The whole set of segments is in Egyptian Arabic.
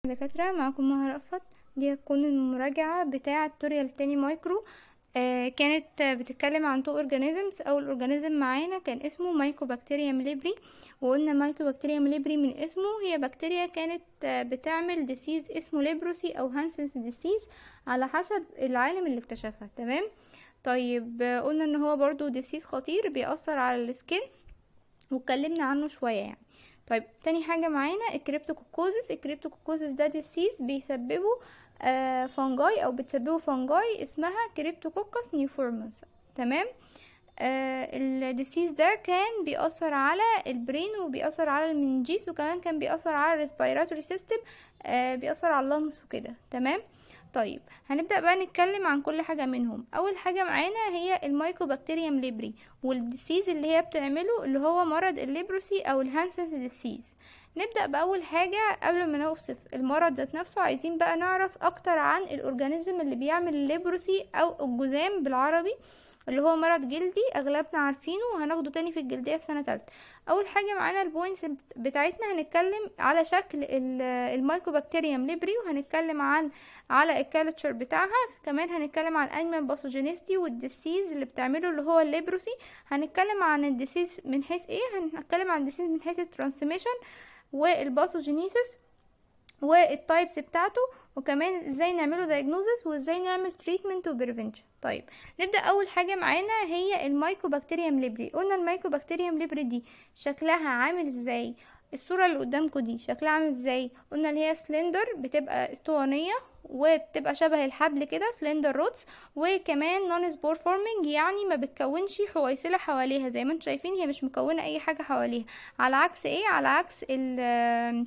دكاترة معكم مها رأفت دي هتكون المراجعة بتاعة توتوريال تاني مايكرو آه كانت آه، بتتكلم عن تو اورجانيزمز اول اورجانيزم معانا كان اسمه مايكوبكتيريا ليبري وقلنا مايكوبكتيريا ليبري من اسمه هي بكتيريا كانت آه، بتعمل ديسيز اسمه ليبروسي او هانسنس ديسيز على حسب العالم اللي اكتشفها تمام طيب آه، قلنا ان هو برضو ديسيز خطير بيأثر على السكين واتكلمنا عنه شوية يعني طيب تاني حاجة معانا الكريبتوكوكوزس الكريبتوكوكوزس ده ديسيز بيسببه آه فانجاي او بتسببه فانجاي اسمها كريبتوكوكس نيوفورمانس تمام آه الديسيز ده كان بيأثر على البرين وبيأثر على المنجيس وكمان كان بيأثر على الريسبيراتوري سيستم آه بيأثر على اللنجز وكده تمام طيب هنبدأ بقى نتكلم عن كل حاجة منهم أول حاجة معانا هي المايكوبكتيريوم ليبري والديسيز اللي هي بتعمله اللي هو مرض الليبروسي أو الهانسنس ديسيز نبدأ بأول حاجة قبل ما نوصف المرض ذات نفسه عايزين بقى نعرف أكتر عن الأورجانيزم اللي بيعمل الليبروسي أو الجذام بالعربي اللي هو مرض جلدي اغلبنا عارفينه وهناخده تاني في الجلدية في سنة تالتة اول حاجة معانا البوينتس بتاعتنا هنتكلم على شكل ال- المايكوبكتيريوم ليبري وهنتكلم عن على الكالتشر بتاعها كمان هنتكلم عن انيمال باثوجينيستي والديسيز اللي بتعمله اللي هو الليبروسي هنتكلم عن الديسيز من حيث ايه هنتكلم عن الديسيز من حيث الترانسميشن والباثوجينيسيس والتايبس بتاعته وكمان ازاي نعمله دايجنوزس وازاي نعمل تريتمنت وبريفنشن طيب نبدا اول حاجه معانا هي المايكوبكتيريوم ليبري قلنا المايكوبكتيريوم ليبري دي شكلها عامل ازاي الصوره اللي قدامكم دي شكلها عامل ازاي قلنا اللي هي سلندر بتبقى اسطوانيه وبتبقى شبه الحبل كده سلندر روتس وكمان نون سبور فورمينج يعني ما بتكونش حويصله حواليها زي ما انتم شايفين هي مش مكونه اي حاجه حواليها على عكس ايه على عكس ال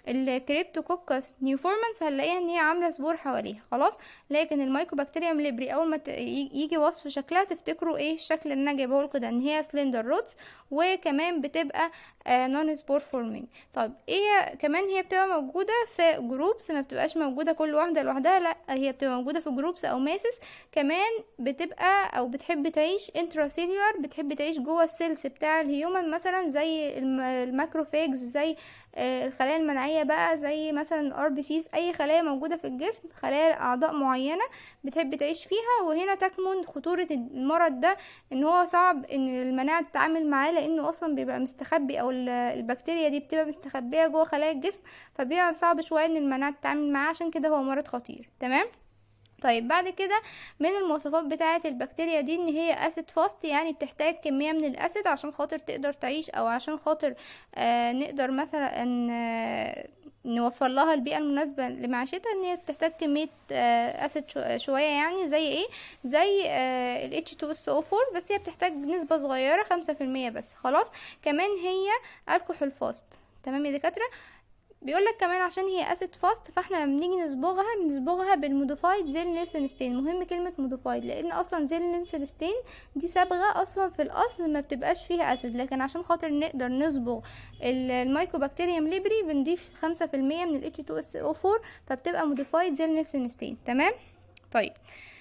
الكريبتوكوكس نيوفورمانس هنلاقيها ان هي عامله سبور حواليها خلاص لكن المايكوبكتيريوم ليبري اول ما ت- ي- يجي وصف شكلها تفتكروا ايه الشكل اللي انا جايبه لكم ده ان هي سلندر روتس وكمان بتبقى نون سبور فورمينج طيب ايه كمان هي بتبقى موجوده في جروبس ما بتبقاش موجوده كل واحده لوحدها لا هي بتبقى موجوده في جروبس او ماسس كمان بتبقى او بتحب تعيش انتراسيلولار بتحب تعيش جوه السيلز بتاع الهيومن مثلا زي الم- الماكروفاجز زي آه، الخلايا المناعيه بقى زي مثلا الار بي سيز اي خلايا موجوده في الجسم خلايا اعضاء معينه بتحب تعيش فيها وهنا تكمن خطوره المرض ده ان هو صعب ان المناعه تتعامل معاه لانه اصلا بيبقى مستخبي او ال- البكتيريا دي بتبقى مستخبيه جوه خلايا الجسم فبيبقى صعب شويه ان المناعه تتعامل معاه عشان كده هو مرض خطير تمام طيب بعد كده من المواصفات بتاعة البكتيريا دي ان هي اسيد فاست يعني بتحتاج كمية من الاسيد عشان خاطر تقدر تعيش او عشان خاطر آه نقدر مثلا ان آه نوفر لها البيئة المناسبة لمعيشتها ان هي بتحتاج كمية آه اسيد شو- شوية يعني زي ايه زي آه ال H2SO4 بس هي بتحتاج نسبة صغيرة خمسة في المية بس خلاص كمان هي الكحول فاست تمام يا دكاترة بيقول لك كمان عشان هي اسيد فاست فاحنا لما بنيجي نصبغها بنصبغها بالموديفايد زيل نيلسونستين مهم كلمه موديفايد لان اصلا زيل نيلسونستين دي صبغه اصلا في الاصل ما بتبقاش فيها اسيد لكن عشان خاطر نقدر نصبغ ال- المايكوبكتيريوم ليبري بنضيف خمسة في المية من ال H2SO4 فبتبقى موديفايد زيل نيلسونستين تمام طيب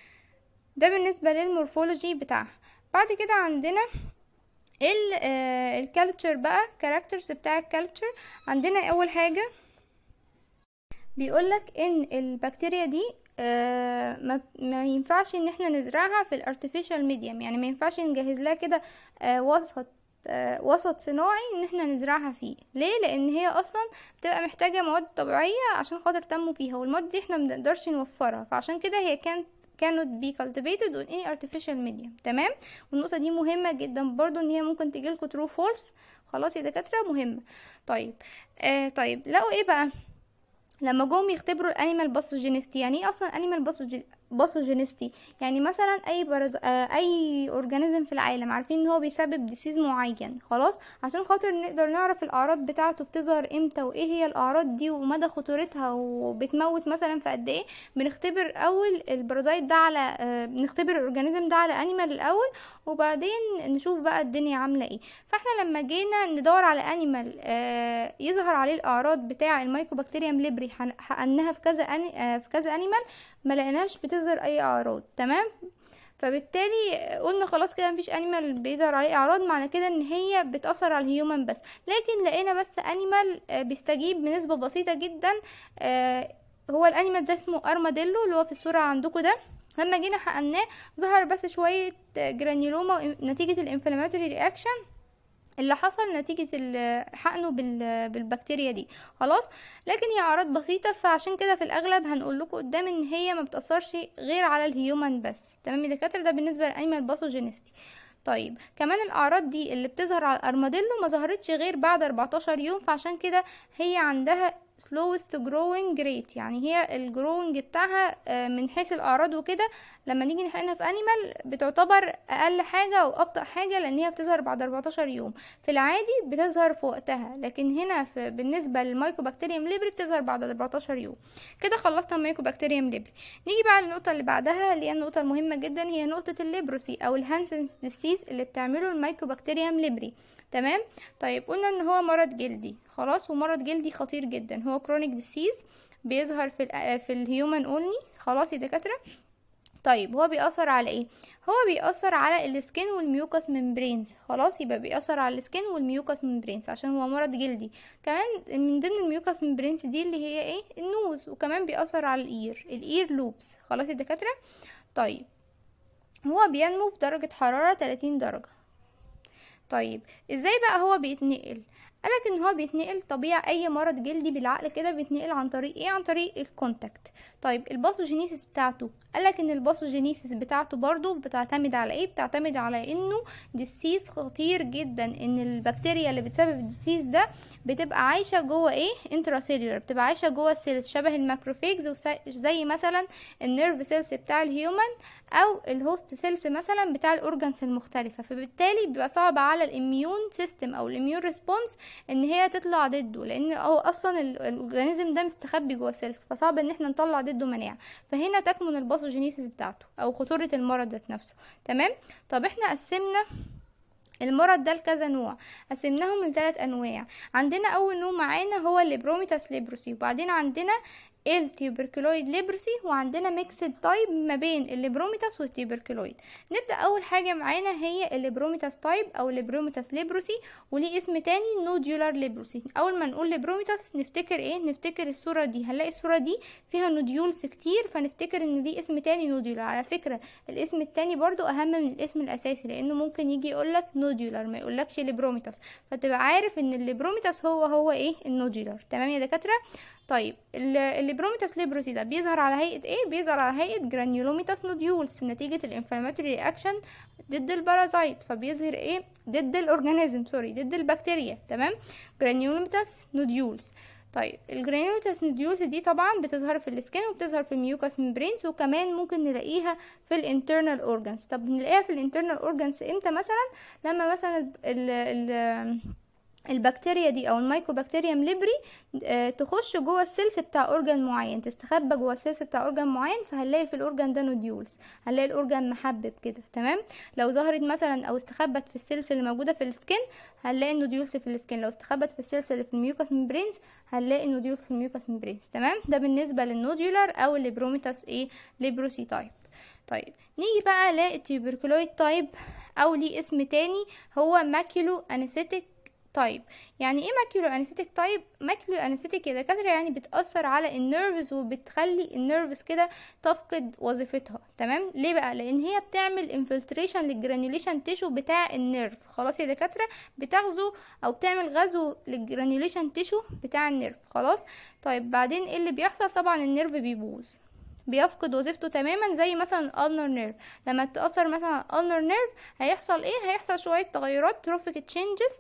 ده بالنسبه للمورفولوجي بتاعها بعد كده عندنا ال الكالتشر بقى كاركترز بتاع الكالتشر عندنا اول حاجه بيقولك ان البكتيريا دي آه، ما ما ينفعش ان احنا نزرعها في الارتفيشال ميديم يعني ما ينفعش نجهز لها كده آه، وسط آه، وسط صناعي ان احنا نزرعها فيه ليه لان هي اصلا بتبقى محتاجه مواد طبيعيه عشان خاطر تنمو فيها والمواد دي احنا مبنقدرش نوفرها فعشان كده هي كانت cannot be cultivated on any artificial medium تمام والنقطة دي مهمة جدا برضو ان هي ممكن تجيلكوا true false خلاص يا دكاترة مهمة طيب آه طيب لقوا ايه بقى لما جم يختبروا الانيمال باثوجينيستي يعني ايه اصلا انيمال باثوجينيستي يعني مثلا اي برز... آه اي اورجانيزم في العالم عارفين ان هو بيسبب ديسيز معين خلاص عشان خاطر نقدر نعرف الاعراض بتاعته بتظهر امتى وايه هي الاعراض دي ومدى خطورتها وبتموت مثلا في قد ايه بنختبر اول البرازيت ده على آه بنختبر الاورجانيزم ده على انيمال الاول وبعدين نشوف بقى الدنيا عامله ايه فاحنا لما جينا ندور على انيمال آه يظهر عليه الاعراض بتاع المايكوبكتيريوم ليبري حن- حقناها في كذا أني... آه في كذا انيمال ما لقيناش بتظهر اي اعراض تمام فبالتالي قلنا خلاص كده مفيش انيمال بيظهر عليه اعراض معنى كده ان هي بتاثر على الهيومن بس لكن لقينا بس انيمال بيستجيب بنسبه بسيطه جدا آه، هو الانيمال ده اسمه ارماديلو اللي هو في الصوره عندكم ده لما جينا حقناه ظهر بس شويه جرانيولوما نتيجه الانفلاماتوري رياكشن اللي حصل نتيجة ال- حقنه بال- بالبكتيريا دي خلاص لكن هي اعراض بسيطة فعشان كده في الاغلب هنقول لكم قدام ان هي ما بتأثرش غير على الهيومن بس تمام يا دكاترة ده بالنسبة للانيمال باثوجينيستي طيب كمان الاعراض دي اللي بتظهر على الارماديلو ما ظهرتش غير بعد 14 يوم فعشان كده هي عندها slowest growing rate يعني هي الجروينج بتاعها آه، من حيث الاعراض وكده لما نيجي نحقنها في انيمال بتعتبر اقل حاجه او ابطا حاجه لان هي بتظهر بعد 14 يوم في العادي بتظهر في وقتها لكن هنا في بالنسبه للمايكوبكتيريوم ليبري بتظهر بعد 14 يوم كده خلصنا المايكوبكتيريوم ليبري نيجي بقى للنقطه اللي بعدها اللي هي النقطه المهمه جدا هي نقطه الليبروسي او الهانسنز ديسيز اللي بتعمله المايكوبكتيريوم ليبري تمام طيب قلنا ان هو مرض جلدي خلاص ومرض جلدي خطير جدا هو كرونيك ديسيز بيظهر في ال في الهيومن اونلي خلاص يا دكاتره طيب هو بيأثر على ايه هو بيأثر على السكين والميوكس ممبرينز خلاص يبقى بيأثر على السكين والميوكس ممبرينز عشان هو مرض جلدي كمان من ضمن الميوكس ممبرينز دي اللي هي ايه النوز وكمان بيأثر على الاير الاير لوبس خلاص يا دكاتره طيب هو بينمو في درجة حرارة 30 درجة طيب ازاي بقى هو بيتنقل قالك ان هو بيتنقل طبيعي اي مرض جلدي بالعقل كده بيتنقل عن طريق ايه عن طريق الكونتاكت طيب الباثوجينيسيس بتاعته قالك ان الباثوجينيسيس بتاعته برضو بتعتمد على ايه بتعتمد على انه ديسيس خطير جدا ان البكتيريا اللي بتسبب الديسيس ده بتبقى عايشه جوه ايه انتراسيلولر بتبقى عايشه جوه السيلز شبه الماكروفيجز وس- زي مثلا النيرف سيلز بتاع الهيومن او الهوست سيلز مثلا بتاع الاورجانز المختلفه فبالتالي بيبقى صعب على الاميون سيستم او الاميون ريسبونس ان هي تطلع ضده لان هو اصلا ال- الاورجانيزم ده مستخبي جوه السيلز فصعب ان احنا نطلع ضده مناعه فهنا تكمن الباثوجينيسيس بتاعته او خطوره المرض ذات نفسه تمام طب احنا قسمنا المرض ده لكذا نوع قسمناهم لثلاث انواع عندنا اول نوع معانا هو الليبروميتاس ليبروسي وبعدين عندنا التيوبركلويد ليبروسي وعندنا ميكسد تايب ما بين الليبروميتاس والتيوبركلويد نبدا اول حاجه معانا هي الليبروميتاس تايب او الليبروميتاس ليبروسي وليه اسم تاني نوديولار ليبروسي اول ما نقول ليبروميتاس نفتكر ايه نفتكر الصوره دي هنلاقي الصوره دي فيها نوديولز كتير فنفتكر ان دي اسم تاني نوديولار على فكره الاسم التاني برضو اهم من الاسم الاساسي لانه ممكن يجي يقولك نوديولار ما يقولكش ليبروميتاس فتبقى عارف ان الليبروميتاس هو هو ايه النوديولار تمام يا دكاتره طيب ال- الليبروميتاس ليبروسي ده بيظهر على هيئه ايه بيظهر على هيئه جرانيولوميتاس نوديولز نتيجه الانفلاماتوري رياكشن ضد البارازايت فبيظهر ايه ضد الاورجانيزم سوري ضد البكتيريا تمام جرانيولوميتاس نوديولز طيب الجرانيولوميتاس نوديولز دي طبعا بتظهر في السكين وبتظهر في الميوكاس ممبرينز وكمان ممكن نلاقيها في الانترنال اورجانز طب نلاقيها في الانترنال اورجانز امتى مثلا لما مثلا ال ال البكتيريا دي او المايكوبكتيريم ليبري آه، تخش جوه السيلز بتاع اورجان معين تستخبى جوه السيلز بتاع اورجان معين فهنلاقي في الاورجان ده نوديولز هنلاقي الاورجان محبب كده تمام لو ظهرت مثلا او استخبت في السيلز اللي موجوده في السكين هنلاقي النوديولز في السكين لو استخبت في السيلز اللي في الميوكاس ممبرينز هنلاقي النوديولز في الميوكاس ممبرينز تمام ده بالنسبه للنوديولار او الليبروميتاس ايه ليبروسي تايب طيب نيجي بقى للتيوبركلويد تايب او ليه اسم تاني هو ماكيلو انستيك تايب يعني ايه ماكيولو انستيك تايب ماكيولو انستيك يا دكاتره يعني بتاثر على النيرفز وبتخلي النيرفز كده تفقد وظيفتها تمام ليه بقى لان هي بتعمل انفلتريشن للجرانيوليشن تيشو بتاع النيرف خلاص يا دكاتره بتغزو او بتعمل غزو للجرانيوليشن تيشو بتاع النيرف خلاص طيب بعدين ايه اللي بيحصل طبعا النيرف بيبوظ بيفقد وظيفته تماما زي مثلا الالنر نيرف لما تاثر مثلا الالنر نيرف هيحصل ايه هيحصل شويه تغيرات تروفيك تشينجز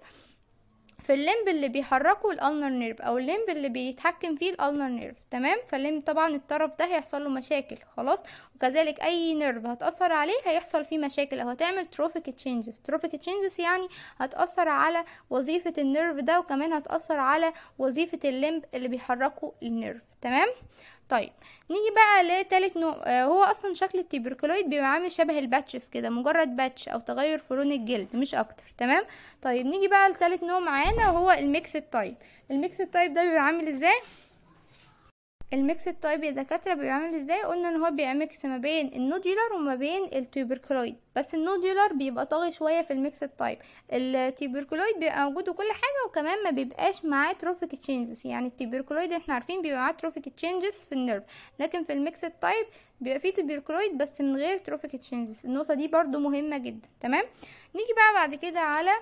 في الليمب اللي بيحركه الالنر نيرف او الليمب اللي بيتحكم فيه الالنر نيرف تمام فالليمب طبعا الطرف ده هيحصل له مشاكل خلاص وكذلك اي نيرف هتاثر عليه هيحصل فيه مشاكل او هتعمل تروفيك تشينجز تروفيك تشينجز يعني هتاثر على وظيفه النيرف ده وكمان هتاثر على وظيفه الليمب اللي بيحركه النيرف تمام طيب نيجي بقى لتالت نوع آه هو اصلا شكل التيبركلويد بيبقى عامل شبه الباتشز كده مجرد باتش او تغير في لون الجلد مش اكتر تمام طيب نيجي بقى لتالت نوع معانا وهو الميكس تايب الميكس تايب ده بيبقى عامل ازاي الميكس تايب يا دكاتره بيعمل ازاي قلنا ان هو بيميكس ما بين النوديولار وما بين التوبركلويد بس النوديولار بيبقى طاغي شويه في الميكس تايب التوبركلويد بيبقى موجود وكل حاجه وكمان ما بيبقاش معاه تروفيك تشينجز يعني التوبركلويد احنا عارفين بيبقى معاه تروفيك تشينجز في النيرف لكن في الميكس تايب بيبقى فيه توبركلويد بس من غير تروفيك تشينجز النقطه دي برضو مهمه جدا تمام نيجي بقى بعد كده على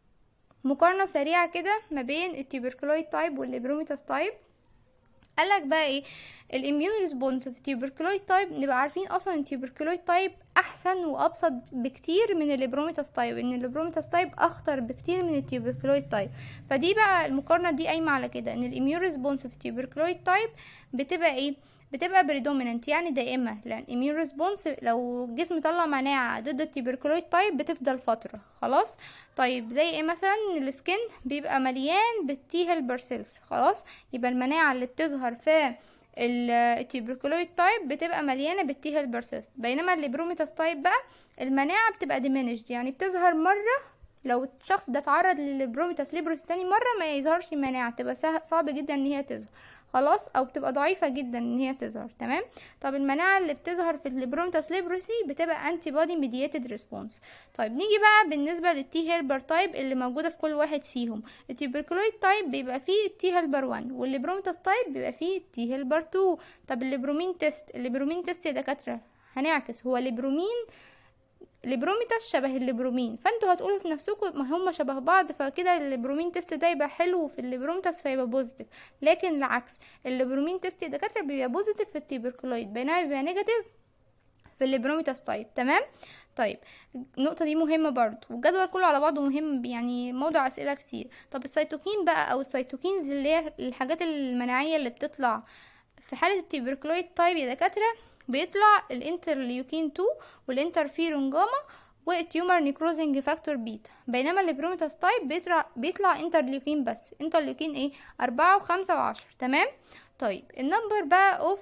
مقارنه سريعه كده ما بين التوبركلويد تايب والليبروميتاس تايب قالك بقى ايه الاميون ريسبونس في التيوبركلويد تايب نبقى عارفين اصلا التيوبركلويد تايب احسن وابسط بكتير من الليبروميتاس تايب ان الليبروميتاس تايب اخطر بكتير من التيوبركلويد تايب فدي بقى المقارنه دي قايمه على كده ان الاميون ريسبونس في التيوبركلويد تايب بتبقى ايه بتبقى بريدوميننت يعني دائمة لان immune ريسبونس لو الجسم طلع مناعة ضد التيبركلويد تايب بتفضل فترة خلاص طيب زي ايه مثلا السكن بيبقى مليان بالتي هيلبر سيلز خلاص يبقى المناعة اللي بتظهر في التيبركلويد تايب بتبقى مليانه بالتي هيلبر سيلز بينما الليبروميتاس تايب بقى المناعه بتبقى ديمينشد يعني بتظهر مره لو الشخص ده اتعرض للبروميتاس ليبروس تاني مره ما يظهرش مناعه تبقى صعب جدا ان هي تظهر خلاص او بتبقى ضعيفه جدا ان هي تظهر تمام طب المناعه اللي بتظهر في البروميتاس ليبروسي بتبقى انتي بودي ميدياتد ريسبونس طيب نيجي بقى بالنسبه للتي هيلبر تايب اللي موجوده في كل واحد فيهم التيبركلويد تايب بيبقى فيه التي هيلبر 1 والليبروميتاس تايب بيبقى فيه التي هيلبر 2 طب الليبرومين تيست الليبرومين تيست يا دكاتره هنعكس هو الليبرومين البروميتاس شبه الليبرومين فانتوا هتقولوا في نفسكم ما هم شبه بعض فكده الليبرومين تيست ده يبقى حلو في الليبروميتاس فيبقى بوزيتيف لكن العكس الليبرومين تيست يا دكاتره بيبقى بوزيتيف في التيبركلويد بينما بيبقى نيجاتيف في الليبروميتاس تايب تمام طيب النقطه دي مهمه برضو والجدول كله على بعضه مهم يعني موضع اسئله كتير طب السيتوكين بقى او السيتوكينز اللي هي الحاجات المناعيه اللي بتطلع في حاله التيبركلويد تايب يا دكاتره بيطلع الانترليوكين 2 والانترفيرون جاما والتيومر نيكروزنج فاكتور بيتا بينما البروميتاس تايب بيطلع بيطلع انترليوكين بس انترليوكين ايه أربعة وخمسة وعشرة تمام طيب النمبر بقى اوف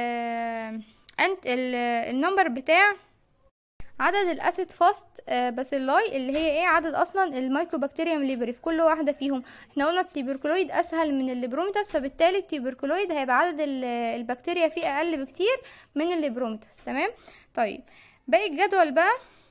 آه انت النمبر بتاع عدد الاسيد فاست باسيلاي اللي هي ايه عدد اصلا الميكروبكتيريوم ليبري في كل واحده فيهم احنا قلنا التيبركلويد اسهل من الليبروميتاس فبالتالي التيبركلويد هيبقى عدد البكتيريا فيه اقل بكتير من الليبروميتاس تمام طيب باقي الجدول بقى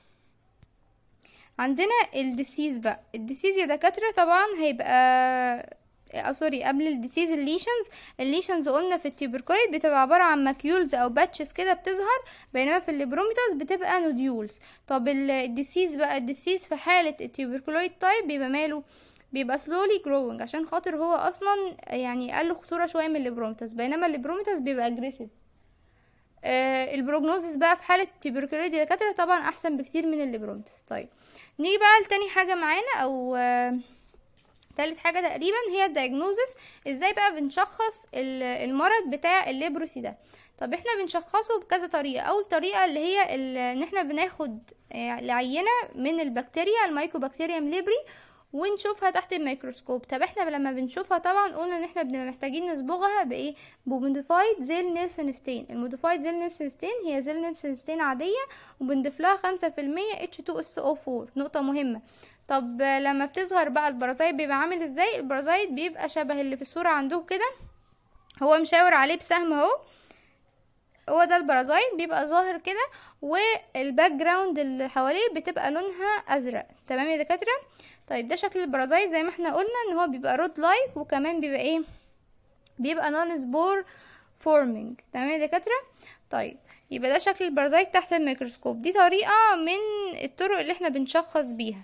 عندنا الديسيز بقى الديسيز يا دكاتره طبعا هيبقى او سوري قبل الديسيز الليشنز الليشنز قلنا في التيوبركلويد بتبقى عباره عن ماكيولز او باتشز كده بتظهر بينما في الليبروميتاس بتبقى نوديولز طب الديسيز بقى الديسيز في حاله التيوبركلويد تايب بيبقى ماله بيبقى slowly growing عشان خاطر هو اصلا يعني اقل خطوره شويه من الليبروميتاس بينما الليبروميتاس بيبقى اجريسيف آه البروجنوزيس بقى في حاله التيوبركلويد دكاتره طبعا احسن بكتير من الليبروميتاس طيب نيجي بقى لتاني حاجه معانا او آه تالت حاجة تقريبا هي الدايجنوزس ازاي بقى بنشخص المرض بتاع الليبروسي ده طب احنا بنشخصه بكذا طريقة اول طريقة اللي هي ان احنا بناخد العينة من البكتيريا الميكوبكتيريم ليبري ونشوفها تحت الميكروسكوب طب احنا لما بنشوفها طبعا قلنا ان احنا بنبقى محتاجين نصبغها بايه بموديفايد زيل نيلسون ستين الموديفايد زيل نيلسون ستين هي زيل نيلسون ستين عادية وبنضيف لها خمسة في المية H2SO4 نقطة مهمة طب لما بتظهر بقى البرازيت بيبقى عامل ازاي البرازيت بيبقى شبه اللي في الصورة عندكم كده هو مشاور عليه بسهم اهو هو ده البرازيت بيبقى ظاهر كده والباك جراوند اللي حواليه بتبقى لونها ازرق تمام يا دكاتره طيب ده شكل البرازيت زي ما احنا قلنا ان هو بيبقى رود لايك وكمان بيبقى ايه بيبقى نون سبور فورمينج تمام يا دكاتره طيب يبقى ده شكل البرازيت تحت الميكروسكوب دي طريقه من الطرق اللي احنا بنشخص بيها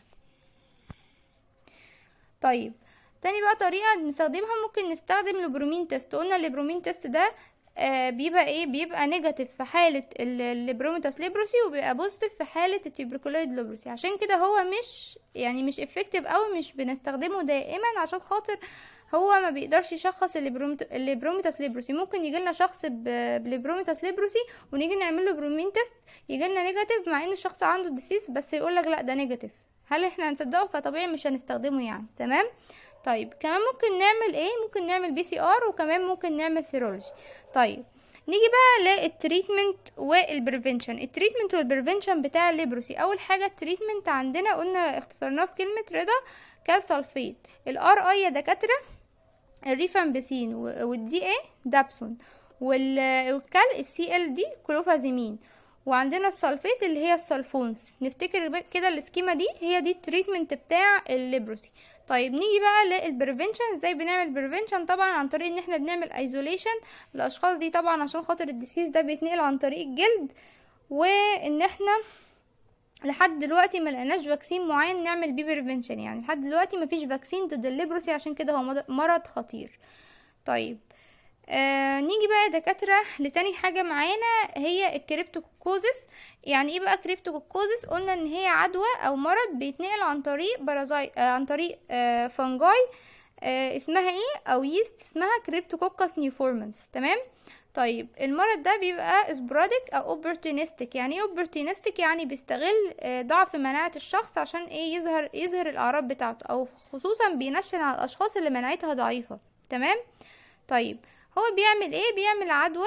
طيب تاني بقى طريقة نستخدمها ممكن نستخدم البرومين تيست قلنا البرومين تيست ده آه بيبقى ايه بيبقى نيجاتيف في حالة البروميتاس ليبروسي وبيبقى بوزيتيف في حالة التيبركلويد ليبروسي عشان كده هو مش يعني مش افكتيف قوي مش بنستخدمه دائما عشان خاطر هو ما بيقدرش يشخص البروميتاس ليبروسي ممكن يجي لنا شخص بالبروميتاس ليبروسي ونيجي نعمل له برومين تيست يجي لنا نيجاتيف مع ان الشخص عنده ديسيس بس يقول لك لا ده نيجاتيف هل احنا هنصدقه فطبيعي مش هنستخدمه يعني تمام طيب كمان ممكن نعمل ايه ممكن نعمل بي سي ار وكمان ممكن نعمل سيرولوجي طيب نيجي بقى للتريتمنت والبريفنشن التريتمنت والبريفنشن بتاع الليبروسي اول حاجه التريتمنت عندنا قلنا اختصرناه في كلمه رضا كالسلفيت الار اي يا دكاتره الريفامبسين والدي اي دابسون والكال السي ال دي كلوفازيمين وعندنا السلفيت اللي هي السلفونس نفتكر كده السكيما دي هي دي التريتمنت بتاع الليبروسي طيب نيجي بقى للبريفنشن ازاي بنعمل بريفنشن طبعا عن طريق ان احنا بنعمل ايزوليشن الاشخاص دي طبعا عشان خاطر الديسيز ده بيتنقل عن طريق الجلد وان احنا لحد دلوقتي ما لقيناش فاكسين معين نعمل بيه بريفنشن يعني لحد دلوقتي ما فيش فاكسين ضد الليبروسي عشان كده هو مرض خطير طيب آه نيجي بقى يا دكاترة لتاني حاجة معانا هي الكريبتوكوكوزس يعني ايه بقى كريبتوكوكوزس قلنا ان هي عدوى او مرض بيتنقل عن طريق بارازاي آه عن طريق آه فانجاي آه اسمها ايه او يست اسمها كريبتوكوكس نيوفورمانس تمام طيب المرض ده بيبقى سبرادك او اوبورتونستيك يعني ايه اوبورتونستيك يعني بيستغل آه ضعف مناعة الشخص عشان ايه يظهر يظهر الاعراض بتاعته او خصوصا بينشن على الاشخاص اللي مناعتها ضعيفة تمام طيب هو بيعمل ايه بيعمل عدوى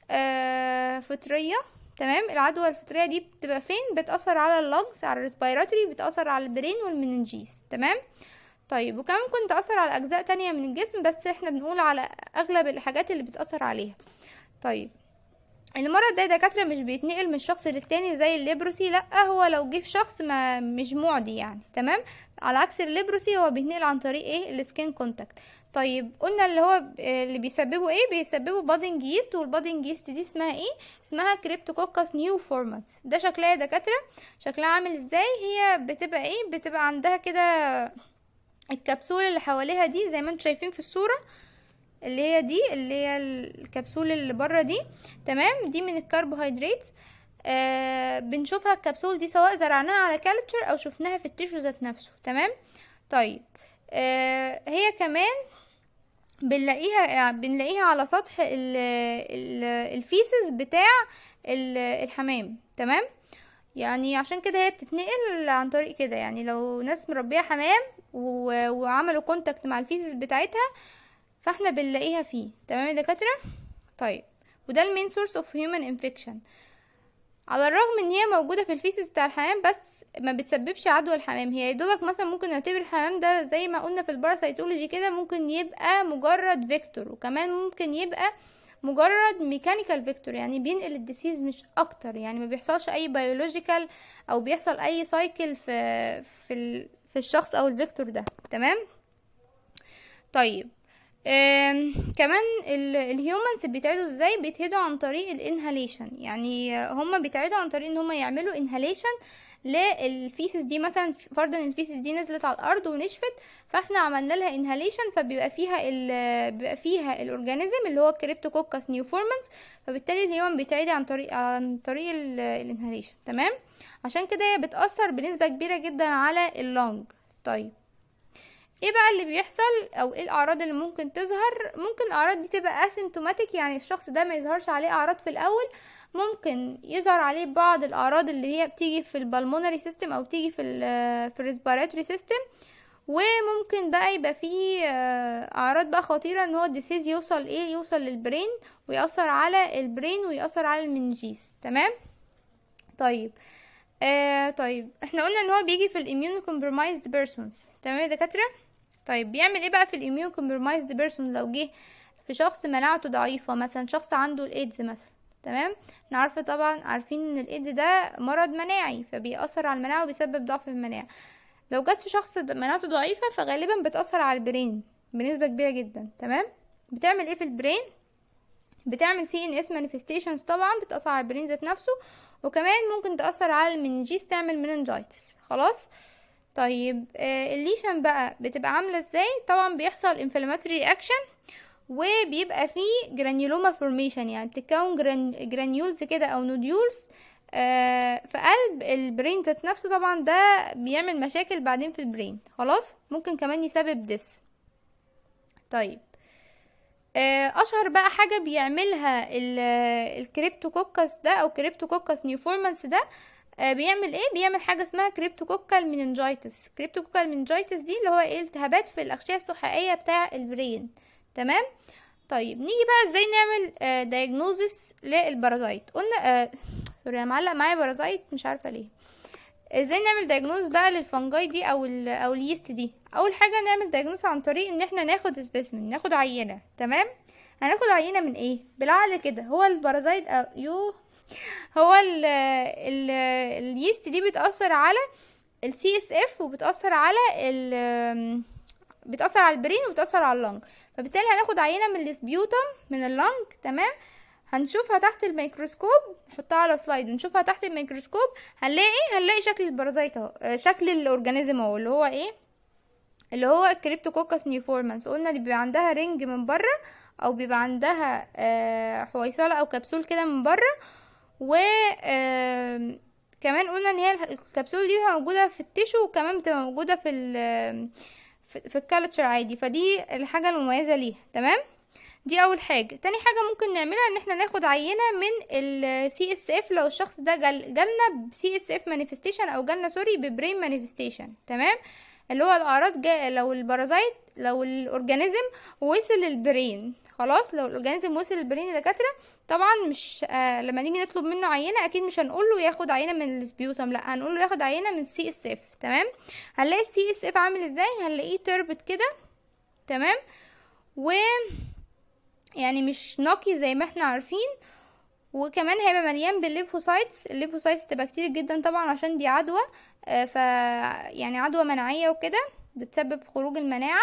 آه فطرية تمام العدوى الفطرية دي بتبقى فين بتأثر على اللنجز على الريسبيراتوري بتأثر على البرين والمننجيز تمام طيب وكمان ممكن تأثر على أجزاء تانية من الجسم بس احنا بنقول على أغلب الحاجات اللي بتأثر عليها طيب المرض ده دكاترة مش بيتنقل من شخص للتاني زي الليبروسي لا هو لو جه في شخص ما مش معدي يعني تمام على عكس الليبروسي هو بيتنقل عن طريق ايه السكين كونتاكت طيب قلنا اللي هو اللي بيسببوا ايه بيسببوا بادنج يست والبادنج يست دي اسمها ايه اسمها كريبتوكوكس نيو فورماتس ده شكلها يا دكاتره شكلها عامل ازاي هي بتبقى ايه بتبقى عندها كده الكبسول اللي حواليها دي زي ما انتم شايفين في الصوره اللي هي دي اللي هي الكبسول اللي بره دي تمام دي من الكربوهيدرات آه بنشوفها الكبسول دي سواء زرعناها على كالتشر او شفناها في التيشو ذات نفسه تمام طيب آه هي كمان بنلاقيها بنلاقيها على سطح ال ال الفيسز بتاع الحمام تمام يعني عشان كده هي بتتنقل عن طريق كده يعني لو ناس مربيه حمام وعملوا كونتاكت مع الفيسز بتاعتها فاحنا بنلاقيها فيه تمام يا دكاتره طيب وده المين سورس اوف هيومن انفكشن على الرغم ان هي موجوده في الفيسز بتاع الحمام بس ما بتسببش عدوى الحمام هي يدوبك مثلا ممكن نعتبر الحمام ده زي ما قلنا في الباراسيتولوجي كده ممكن يبقى مجرد فيكتور وكمان ممكن يبقى مجرد ميكانيكال فيكتور يعني بينقل الديسيز مش اكتر يعني ما بيحصلش اي بيولوجيكال او بيحصل اي سايكل في في ال في الشخص او الفيكتور ده تمام طيب كمان الهيومنز بيتعدوا ازاي بيتهدوا عن طريق الانهاليشن يعني هما بيتعدوا عن طريق ان هما يعملوا انهاليشن للفيسز دي مثلا فرضا الفيسز دي نزلت على الارض ونشفت فاحنا عملنا لها انهاليشن فبيبقى فيها ال بيبقى فيها الاورجانيزم اللي هو كريبتوكوكس نيوفورمانس فبالتالي الهيومن بيتعدي عن طريق عن طريق الانهاليشن تمام عشان كده هي بتاثر بنسبه كبيره جدا على اللونج طيب ايه بقى اللي بيحصل او ايه الاعراض اللي ممكن تظهر ممكن الاعراض دي تبقى اسيمتوماتيك يعني الشخص ده ما يظهرش عليه اعراض في الاول ممكن يظهر عليه بعض الاعراض اللي هي بتيجي في البلمونري سيستم او بتيجي في ال في الريسبيراتوري سيستم وممكن بقى يبقى فيه اعراض بقى خطيره ان هو الديسيز يوصل ايه يوصل للبرين ويأثر على البرين ويأثر على المنجيز تمام طيب آه طيب احنا قلنا ان هو بيجي في الاميون كومبرومايزد بيرسونز تمام يا دكاتره طيب بيعمل ايه بقى في الاميون كومبرومايزد بيرسون لو جه في شخص مناعته ضعيفه مثلا شخص عنده الايدز مثلا تمام نعرف طبعا عارفين ان الايدز ده مرض مناعي فبيأثر على المناعه وبيسبب ضعف في المناعه لو جت في شخص مناعته ضعيفه فغالبا بتأثر على البرين بنسبه كبيره جدا تمام بتعمل ايه في البرين بتعمل سي ان اس مانيفستيشنز طبعا بتأثر على البرين ذات نفسه وكمان ممكن تأثر على المنجيز تعمل مننجايتس خلاص طيب آه الليشن بقى بتبقى عاملة ازاي طبعا بيحصل انفلاماتوري رياكشن وبيبقى فيه جرانيولوما فورميشن يعني بتتكون جران جرانيولز كده او نوديولز آه في قلب البرين ذات نفسه طبعا ده بيعمل مشاكل بعدين في البرين خلاص ممكن كمان يسبب ديس طيب اشهر بقى حاجه بيعملها الكريبتوكوكس ده او كريبتوكوكس نيوفورمانس ده بيعمل ايه بيعمل حاجه اسمها كريبتوكوكال ميننجايتس كريبتوكوكال ميننجايتس دي اللي هو ايه التهابات في الاغشيه السحائيه بتاع البرين تمام طيب نيجي بقى ازاي نعمل دايجنوزس للبارازايت قلنا آه سوري انا معلق معايا بارازايت مش عارفه ليه ازاي نعمل دايجنوز بقى للفنجاي دي او ال او اليست دي اول حاجه نعمل دايجنوز عن طريق ان احنا ناخد سبيسمن ناخد عينه تمام هناخد عينه من ايه بالعقل كده هو البارازايت أو يو هو ال ال اليست دي بتاثر على السي اس اف وبتاثر على ال بتاثر على البرين وبتاثر على اللنج فبالتالي هناخد عينه من السبيوتم من اللنج تمام هنشوفها تحت الميكروسكوب نحطها على سلايد ونشوفها تحت الميكروسكوب هنلاقي ايه هنلاقي شكل البارازايت اهو آه، شكل الاورجانيزم اهو اللي هو ايه اللي هو الكريبتوكوكس نيوفورمانس قلنا دي بيبقى عندها رينج من بره او بيبقى عندها آه، حويصله او كبسول كده من بره و آم، كمان قلنا ان هي الكبسول دي بتبقى موجوده في التيشو وكمان بتبقى موجوده في ال في في الكالتشر عادي فدي الحاجه المميزه ليها تمام دي اول حاجه تاني حاجه ممكن نعملها ان احنا ناخد عينه من السي اس اف لو الشخص ده جال جالنا بسي اس اف مانيفستيشن او جالنا سوري ببرين مانيفستيشن تمام اللي هو الاعراض جا لو البارازايت لو الاورجانيزم وصل للبرين خلاص لو الاورجانيزم وصل للبرين يا دكاتره طبعا مش آه لما نيجي نطلب منه عينه اكيد مش هنقول له ياخد عينه من السبيوتم لا هنقول له ياخد عينه من السي اس اف تمام هنلاقي السي اس اف عامل ازاي هنلاقيه تربت كده تمام و يعني مش نقي زي ما احنا عارفين وكمان هيبقى مليان بالليمفوسايتس الليمفوسايتس تبقى كتير جدا طبعا عشان دي عدوى آه، ف يعني عدوى مناعيه وكده بتسبب خروج المناعه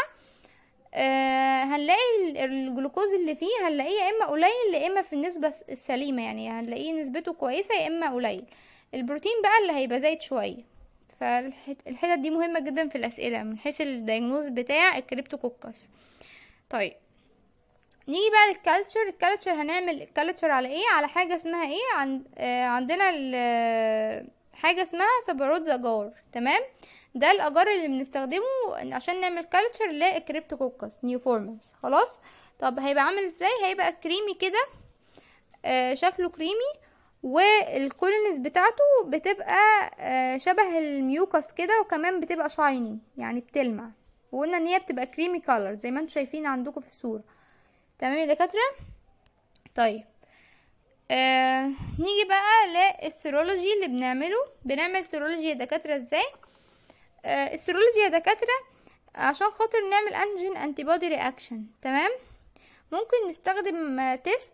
آه، هنلاقي ال- الجلوكوز اللي فيه هنلاقيه يا اما قليل يا اما في النسبه الس- السليمه يعني هنلاقيه نسبته كويسه يا اما قليل البروتين بقى اللي هيبقى زايد شويه فالحتت دي مهمه جدا في الاسئله من حيث الدايجنوز بتاع الكريبتوكوكس طيب نيجي بقى للكالتشر الكالتشر هنعمل الكالتشر على ايه على حاجه اسمها ايه عن... آه عندنا ال... حاجه اسمها سباروت اجار تمام ده الاجار اللي بنستخدمه عشان نعمل كالتشر للكريبتوكوكس نيوفورمانس خلاص طب هيبقى عامل ازاي هيبقى كريمي كده آه شكله كريمي والكولنس بتاعته بتبقى آه شبه الميوكس كده وكمان بتبقى شايني يعني بتلمع وقلنا ان هي بتبقى كريمي كولر زي ما انتم شايفين عندكم في الصوره تمام يا دكاتره طيب آه نيجي بقى للسيرولوجي اللي بنعمله بنعمل سيرولوجي يا دكاتره ازاي آه السيرولوجي يا دكاتره عشان خاطر نعمل انجين انتي بودي رياكشن تمام ممكن نستخدم آه تيست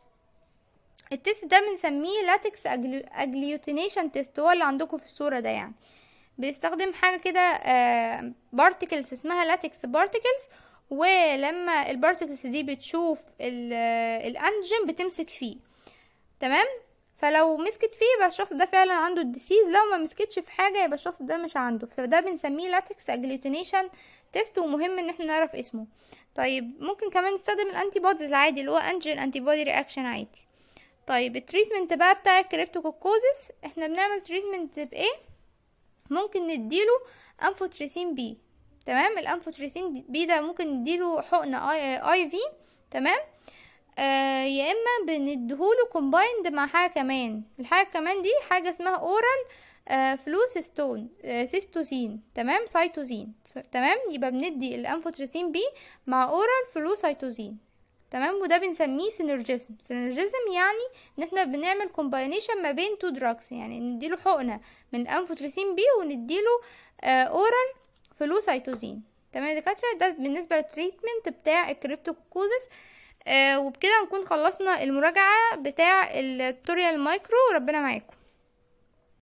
التيست ده بنسميه لاتكس اجليوتينيشن تيست هو اللي عندكم في الصوره ده يعني بيستخدم حاجه كده بارتكلز اسمها لاتكس بارتكلز ولما البارتكلز دي بتشوف الانجين بتمسك فيه تمام فلو مسكت فيه يبقى الشخص ده فعلا عنده الديسيز لو ما مسكتش في حاجه يبقى الشخص ده مش عنده فده بنسميه لاتكس اجليوتينيشن تيست ومهم ان احنا نعرف اسمه طيب ممكن كمان نستخدم الانتي بوديز العادي اللي هو انجين انتي بودي رياكشن عادي طيب التريتمنت بقى بتاع الكريبتوكوكوزس احنا بنعمل تريتمنت بايه ممكن نديله انفوتريسين بي تمام الانفوتريسين بي ده ممكن نديله حقنه اي, آي في تمام آه يا اما بنديهوله كومبايند مع حاجه كمان الحاجه كمان دي حاجه اسمها اورال آه فلوسيستون آه سيستوسين تمام سايتوزين تمام يبقى بندي الانفوتريسين بي مع اورال فلوسايتوزين تمام وده بنسميه سينرجيزم سينرجيزم يعني ان احنا بنعمل كومباينيشن ما بين تو دراجز يعني نديله حقنه من الانفوتريسين بي ونديله آه اورال فلوسايتوزين تمام يا دكاتره ده بالنسبه للتريتمنت بتاع الكريبتوكوزس آه وبكده نكون خلصنا المراجعه بتاع التوريال مايكرو وربنا معاكم